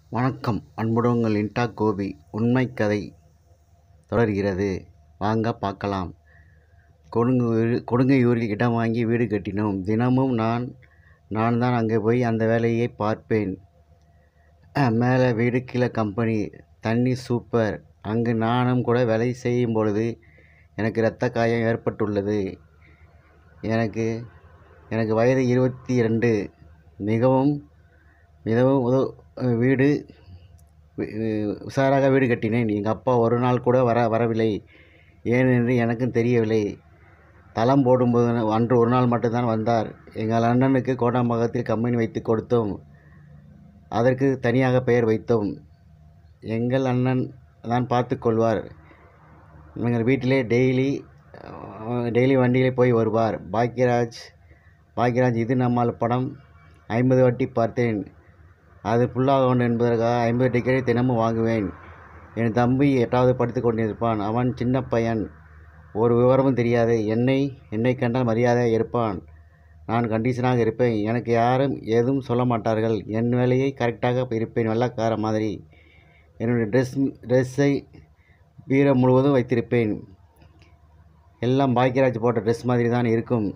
வணக்கம் அன்புடன் உங்கள் இன்டாக் கோபி உண்மைக் கதை தொடர்கிறது வாங்க பார்க்கலாம் கொடுங்கையூர் கொடுங்கையூரில் இடம் வாங்கி வீடு கட்டினோம் தினமும் நான் நான் தான் அங்கே போய் அந்த வேலையை பார்ப்பேன் மேலே வீடு கீழே கம்பெனி தண்ணி சூப்பர் அங்கு நானும் கூட வேலை செய்யும் பொழுது எனக்கு இரத்த காயம் ஏற்பட்டுள்ளது எனக்கு எனக்கு வயது இருபத்தி ரெண்டு மிகவும் மிகவும் உதவ வீடு வி- உஷாராக வீடு கட்டினேன் எங்கள் அப்பா ஒரு நாள் கூட வர வரவில்லை ஏன் என்று எனக்கும் தெரியவில்லை தளம் போடும்போது அன்று ஒரு நாள் மட்டும்தான் வந்தார் எங்கள் அண்ணனுக்கு கோடம்பாக்கத்தில் கம்பெனி வைத்து கொடுத்தோம் அதற்கு தனியாக பெயர் வைத்தோம் எங்கள் அண்ணன் தான் பார்த்து கொள்வார் எங்கள் வீட்டிலே டெய்லி டெய்லி வண்டியிலே போய் வருவார் பாக்யராஜ் பாக்யராஜ் இது நம்மால் படம் ஐம்பது வாட்டி பார்த்தேன் அது ஃபுல்லாக வேண்டும் என்பதற்காக ஐம்பது டிக்கெட்டை தினமும் வாங்குவேன் என் தம்பி எட்டாவது படித்து கொண்டிருப்பான் அவன் சின்ன பையன் ஒரு விவரமும் தெரியாது என்னை என்னை கண்டால் மரியாதையாக இருப்பான் நான் கண்டிஷனாக இருப்பேன் எனக்கு யாரும் எதுவும் சொல்ல மாட்டார்கள் என் வேலையை கரெக்டாக இருப்பேன் வெள்ளக்கார மாதிரி என்னுடைய ட்ரெஸ் ட்ரெஸ்ஸை பீரோ முழுவதும் வைத்திருப்பேன் எல்லாம் பாக்கியராஜ் போட்ட ட்ரெஸ் மாதிரி தான் இருக்கும்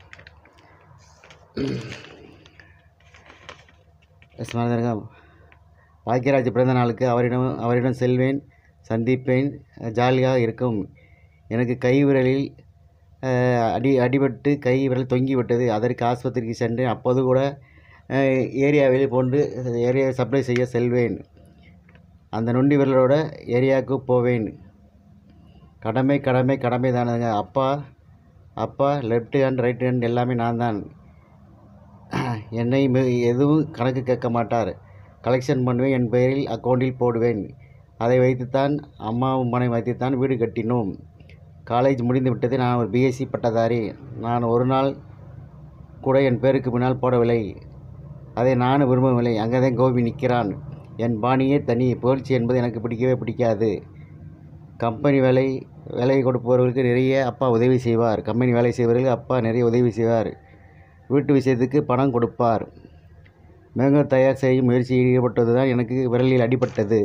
ட்ரெஸ் மாதிரி தான் இருக்கும் பாக்கியராஜ் பிறந்த நாளுக்கு அவரிடம் அவரிடம் செல்வேன் சந்திப்பேன் ஜாலியாக இருக்கும் எனக்கு கை விரலில் அஹ், அடி அடிபட்டு கை விரல் தொங்கி விட்டது அதற்கு ஆஸ்பத்திரிக்கு சென்றேன் அப்போது கூட அஹ், ஏரியாவில் போன்று ஏரியா சப்ளை செய்ய செல்வேன் அந்த நொண்டி விரலோட ஏரியாவுக்கு போவேன் கடமை கடமை கடமை தானுங்க அப்பா அப்பா லெஃப்ட் ஹேண்ட் ரைட் ஹேண்ட் எல்லாமே நான் தான் என்னை மி- எதுவும் கணக்கு கேட்க மாட்டார் கலெக்ஷன் பண்ணுவேன் என் பெயரில் அக்கௌண்டில் போடுவேன் அதை வைத்துத்தான் அம்மாவும் மனை வைத்துத்தான் வீடு கட்டினோம் காலேஜ் முடிந்து விட்டது நான் ஒரு பிஎஸ்சி பட்டதாரி நான் ஒரு நாள் கூட என் பேருக்கு பின்னால் போடவில்லை அதை நானும் விரும்பவில்லை அங்கே தான் கோபி நிற்கிறான் என் பாணியே தனி புகழ்ச்சி என்பது எனக்கு பிடிக்கவே பிடிக்காது கம்பெனி வேலை வேலை கொடுப்பவர்களுக்கு நிறைய அப்பா உதவி செய்வார் கம்பெனி வேலை செய்வர்களுக்கு அப்பா நிறைய உதவி செய்வார் வீட்டு விஷயத்துக்கு பணம் கொடுப்பார் மேகம் தயார் செய்யும் முயற்சியில் ஈடுபட்டது தான் எனக்கு விரலில் அடிபட்டது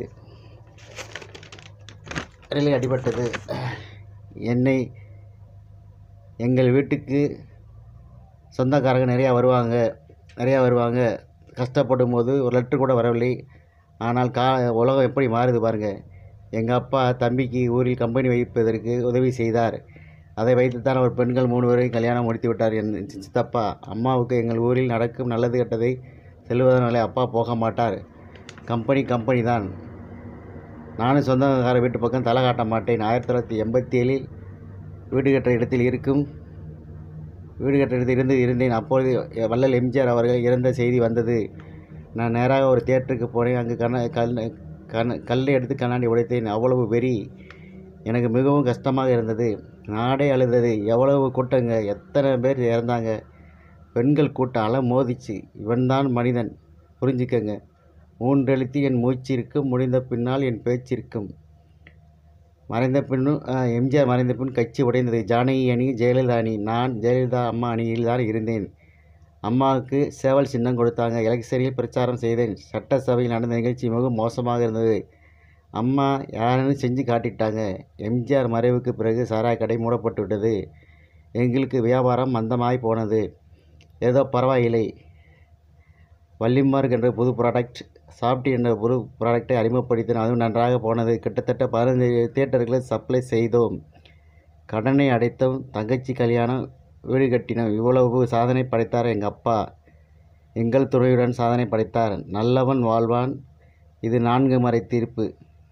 விரலில் அடிபட்டது என்னை எங்கள் வீட்டுக்கு சொந்தக்காரங்க நிறையா வருவாங்க நிறையா வருவாங்க கஷ்டப்படும் போது ஒரு லெட்ரு கூட வரவில்லை ஆனால் கா உலகம் எப்படி மாறுது பாருங்கள் எங்கள் அப்பா தம்பிக்கு ஊரில் கம்பெனி வைப்பதற்கு உதவி செய்தார் அதை வைத்துத்தான் அவர் பெண்கள் மூணு பேரையும் கல்யாணம் முடித்து விட்டார் என் சித்தப்பா அம்மாவுக்கு எங்கள் ஊரில் நடக்கும் நல்லது கெட்டதை செல்வதனாலே அப்பா போக மாட்டார் கம்பெனி கம்பெனி தான் நானும் சொந்தக்கார வீட்டு பக்கம் தலை காட்ட மாட்டேன் ஆயிரத்தி தொள்ளாயிரத்தி எண்பத்தி ஏழில் வீடு கட்டுற இடத்தில் இருக்கும் வீடு கட்டுற இடத்தில் இருந்து இருந்தேன் அப்பொழுது வள்ளல் எம்ஜிஆர் அவர்கள் இறந்த செய்தி வந்தது நான் நேராக ஒரு தியேட்டருக்கு போனேன் அங்கு கண்ண கண் கண் கல்லை எடுத்து கண்ணாடி உடைத்தேன் அவ்வளவு வெறி எனக்கு மிகவும் கஷ்டமாக இருந்தது நாடே அழுதது எவ்வளவு கூட்டங்க எத்தனை பேர் இறந்தாங்க பெண்கள் கூட்டம் அலை மோதிச்சு இவன்தான் மனிதன் புரிஞ்சுக்கங்க மூன்றெழுத்து என் மூச்சு இருக்கும் முடிந்த பின்னால் என் பேச்சு இருக்கும் மறைந்த பின்னும் அஹ், எம்ஜிஆர் மறைந்த பின் கட்சி உடைந்தது ஜானகி அணி ஜெயலலிதா அணி நான் ஜெயலலிதா அம்மா அணியில் தான் இருந்தேன் அம்மாவுக்கு சேவல் சின்னம் கொடுத்தாங்க எலெக்ஷனில் பிரச்சாரம் செய்தேன் சட்டசபையில் நடந்த நிகழ்ச்சி மிகவும் மோசமாக இருந்தது அம்மா யாருன்னு செஞ்சு காட்டிட்டாங்க எம்ஜிஆர் மறைவுக்கு பிறகு சாராய கடை மூடப்பட்டு விட்டது எங்களுக்கு வியாபாரம் மந்தமாய் போனது ஏதோ பரவாயில்லை வள்ளிமார்க் என்ற புது ப்ராடக்ட் சாஃப்டி என்ற புது ப்ராடக்டை அறிமுகப்படுத்தினோம் அதுவும் நன்றாக போனது கிட்டத்தட்ட பதினஞ்சு தியேட்டர்களை சப்ளை செய்தோம் கடனை அடைத்தோம் தங்கச்சி கல்யாணம் வீடு கட்டினோம் இவ்வளவு சாதனை படைத்தார் எங்கள் அப்பா எங்கள் துணையுடன் சாதனை படைத்தார் நல்லவன் வாழ்வான் இது நான்கு மறை தீர்ப்பு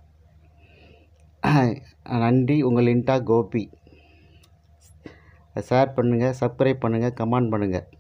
நன்றி உங்கள் இன்டா கோபி ஷேர் பண்ணுங்கள் சப்ஸ்கிரைப் பண்ணுங்கள் கமெண்ட் பண்ணுங்கள்